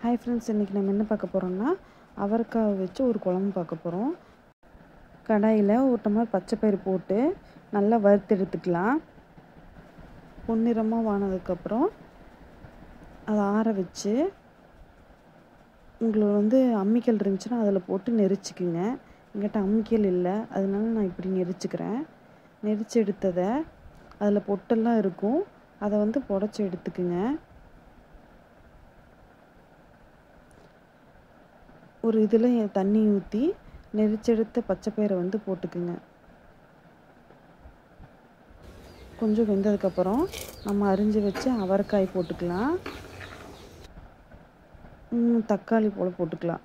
Hi friends இன்றைக்கி நம்ம என்ன பார்க்க போகிறோம்னா அவரைக்காய் வச்சு ஒரு குழம்பு பார்க்க போகிறோம் கடாயில் ஒரு டம்ளர் பச்சை பயிறு போட்டு நல்லா வறுத்து எடுத்துக்கலாம் பொன்னிறமாக வானதுக்கப்புறம் அதை ஆற வச்சு உங்களுக்கு வந்து அம்மிக்கல் இருந்துச்சுன்னா அதில் போட்டு நெரிச்சிக்குங்க எங்கிட்ட அம்மிக்கல் இல்லை அதனால நான் இப்படி நெரிச்சுக்கிறேன் நெரிச்சு எடுத்ததை அதில் பொட்டெல்லாம் இருக்கும் அதை வந்து புடச்சி எடுத்துக்குங்க ஒரு இதில் தண்ணி ஊற்றி நெரிச்செடுத்த பச்சைப்பயிரை வந்து போட்டுக்குங்க கொஞ்சம் வெந்ததுக்கப்புறம் நம்ம அரிஞ்சு வச்சு அவரைக்காய் போட்டுக்கலாம் தக்காளி போல் போட்டுக்கலாம்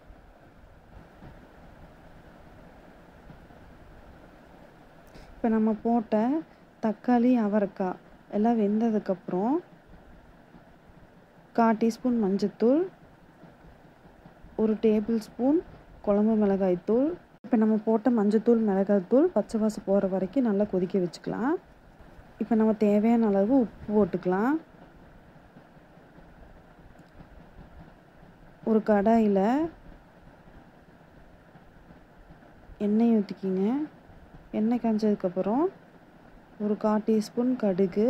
இப்போ நம்ம போட்ட தக்காளி அவரைக்காய் எல்லாம் வெந்ததுக்கப்புறம் கால் டீஸ்பூன் மஞ்சத்தூள் ஒரு டேபிள் ஸ்பூன் குழம்பு மிளகாய்த்தூள் இப்போ நம்ம போட்ட மஞ்சத்தூள் மிளகாய்த்தூள் பச்சை வாசம் போகிற வரைக்கும் நல்லா கொதிக்க வச்சுக்கலாம் இப்போ நம்ம தேவையான அளவு உப்பு போட்டுக்கலாம் ஒரு கடாயில் எண்ணெய் ஊற்றிக்கிங்க எண்ணெய் காஞ்சதுக்கப்புறம் ஒரு கால் டீஸ்பூன் கடுகு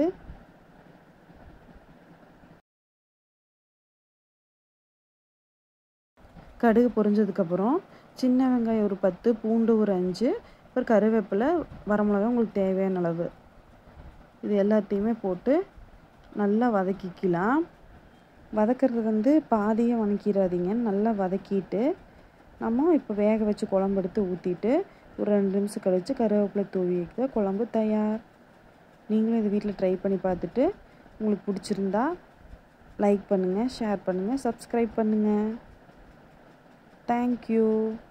கடுகு பொரிஞ்சதுக்கப்புறம் சின்ன வெங்காயம் ஒரு பத்து பூண்டு ஒரு அஞ்சு அப்புறம் கருவேப்பிலை வரமிளகா உங்களுக்கு தேவையான அளவு இது எல்லாத்தையுமே போட்டு நல்லா வதக்கிக்கலாம் வதக்கிறது வந்து பாதியை வதக்கிடாதீங்க நல்லா வதக்கிட்டு நம்ம இப்போ வேக வச்சு குழம்பு எடுத்து ஊற்றிட்டு ஒரு ரெண்டு நிமிஷம் கழித்து கருவேப்பிலை தூவி வைக்க குழம்பு தயார் நீங்களும் இது வீட்டில் ட்ரை பண்ணி பார்த்துட்டு உங்களுக்கு பிடிச்சிருந்தா லைக் பண்ணுங்கள் ஷேர் பண்ணுங்கள் சப்ஸ்கிரைப் பண்ணுங்கள் Thank you.